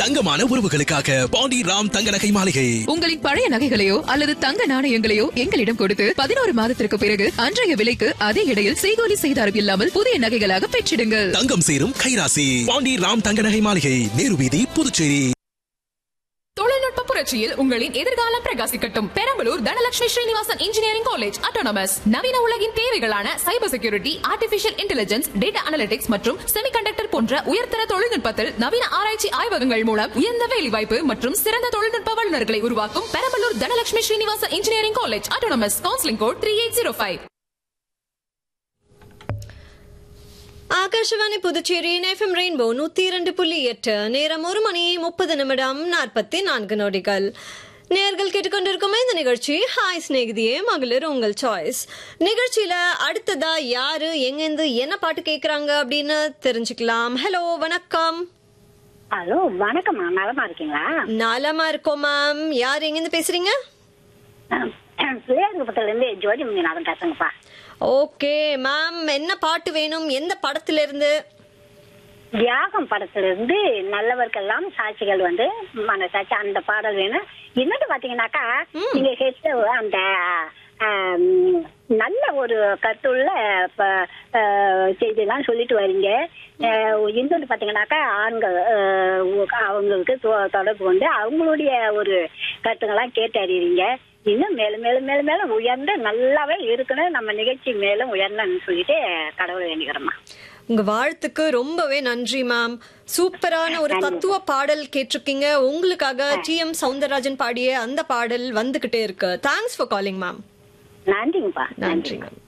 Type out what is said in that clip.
தங்கமான உறவுகளுக்காக பாண்டி ராம் தங்க நகை மாளிகை உங்களின் பழைய நகைகளையோ அல்லது தங்க நாணயங்களையோ எங்களிடம் கொடுத்து பதினோரு மாதத்திற்கு பிறகு அன்றைய விலைக்கு அதே இடையில் செய்கூலி செய்தாரம் இல்லாமல் புதிய நகைகளாக பெற்றிடுங்கள் தங்கம் சேரும் கைராசி பாண்டி ராம் தங்க நகை மாளிகை நேரு வீதி புதுச்சேரி தொழில்நுட்ப புரட்சியில் உங்களின் எதிர்காலம் பிரகாசிக்கட்டும் Perambalur Dhanalakshmi Srinivasan engineering college autonomous நவீன உலகின் தேவைகளான cyber security artificial intelligence data analytics மற்றும் செமிகண்டக்டர் போன்ற உயர்தர தொழில்நுட்பத்தில் நவீன ஆராய்ச்சி ஆய்வகங்கள் மூலம் உயர்ந்த வேலைவாய்ப்பு மற்றும் சிறந்த தொழில்நுட்ப வல்லுநர்களை உருவாக்கும் Perambalur Dhanalakshmi Srinivasan engineering college autonomous counselling code three eight zero five Akashvani புதுச்சேரியின் எஃப்எம் ரெயின்போ நூத்தி இரண்டு புள்ளி எட்டு நேரம் ஒரு மணி முப்பது நிமிடம் நாற்பத்தி நான்கு நொடிகள் நேர்கள் கேட்டுக்கொண்டிருக்கும் இந்த நிகழ்ச்சி ஹாய் சிநேகிதியே மகளிர் உங்கள் சாய்ஸ் நிகழ்ச்சியில அடுத்ததா யாரு எங்கேருந்து என்ன பாட்டு கேக்குறாங்க அப்படின்னு தெரிஞ்சுக்கலாம் ஹலோ வணக்கம் ஹலோ வணக்கம்மா நலமா இருக்கீங்களா நலமா இருக்கோம் மேம் யார் எங்கேருந்து பேசுறீங்க பிள்ளையார்குப்பத்துல இருந்து ஜோதி முனிநாதன் பேசுங்கப்பா ஓகே மேம் என்ன பாட்டு வேணும் எந்த படத்துல இருந்து தியாகம் படத்துல இருந்து நல்லவர்க்கெல்லாம் சாட்சிகள் வந்து மனசாட்சி அந்த பாடல் வேணும் இன்னொன்று பாத்தீங்கன்னாக்கா நீங்க கேட்ட அந்த ஆம், நல்ல ஒரு கருத்துள்ள ப- ஆஹ், செய்தியெல்லாம் சொல்லிட்டு வரீங்க ஆஹ், இன்னொன்று பாத்தீங்கன்னாக்கா ஆண்கள் ஆஹ், அவங்களுக்கு தொ- தொடர்பு கொண்டு அவங்களுடைய ஒரு கருத்துக்கள்லாம் கேட்டு அறியறீங்க இன்னும் மேலும் மேலும் மேலும் மேலும் உயர்ந்து நல்லாவே இருக்கணும் நம்ம நிகழ்ச்சி மேலும் உயர்ந்தன்னு சொல்லிட்டு கடவுளை வேண்டிக்கிறோம்மா உங்க வாழ்த்துக்கு ரொம்பவே நன்றி மேம் சூப்பரான ஒரு தத்துவ பாடல் கேட்டிருக்கீங்க உங்களுக்காக டி எம் சவுந்தரராஜன் பாடிய அந்த பாடல் வந்துகிட்டே இருக்கு தேங்க்ஸ் ஃபார் காலிங் மேம் நன்றிங்கப்பா நன்றி மேம்